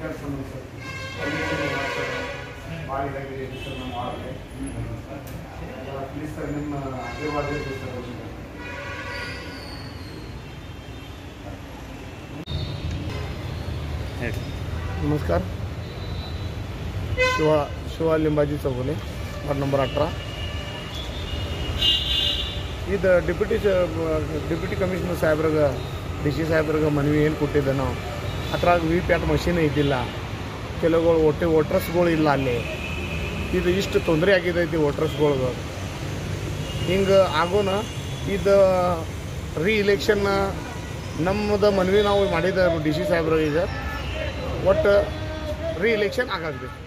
ಮಾತಾಡ್ಸೋಣ sir election ಮಾಡ್ತಾರೆ ಭಾಳ ಇದಾಗಿದೆ ಸರ್ ನಮ್ಮ ವಾರ್ಡ್ಗೆ ಪ್ಲೀಸ್ ಸರ್ ನಿಮ್ಮ ಆಶೀರ್ವಾದ ಇರಲಿ ಸರ್ ಅವ್ರಿಗೆ. नमस्कार शिवा शिवा लिंबाजी चौगुले वार्ड नंबर अठरा ಇದು ಡೆಪ್ಯೂಟಿ ಡೆಪ್ಯೂಟಿ ಕಮಿಷನರ್ ಸಾಹೇಬ್ರಿಗೆ ಡಿ ಸಿ ಸಾಹೇಬ್ರಿಗೆ ಮನವಿ ಏನು ಕೊಟ್ಟಿದ್ದೆ ನಾವು ಅದ್ರಾಗ ವಿ ಪ್ಯಾಟ್ ಮಷೀನ್ ಇದ್ದಿಲ್ಲ ಕೆಲವುಗಳು ಒಟ್ಟೆ ವೋಟ್ರಸ್ಗಳು ಇಲ್ಲ ಅಲ್ಲಿ ಇದು ಇಷ್ಟು ತೊಂದರೆ ಆಗಿದೈತಿ ವೋಟ್ರಸ್ಗಳ್ಗೆ ಹಿಂಗೆ ಆಗೋಣ ಇದು ರೀ ಇಲೆಕ್ಷನ್ ನಮ್ಮದು ಮನವಿ ನಾವು ಮಾಡಿದ ಡಿ ಸಿ ಸಾಹೇಬ್ರಿಗೆ ಈಗ ಒಟ್ಟು ರೀ ಇಲೆಕ್ಷನ್ ಆಗಾಗ್ಬೇಕು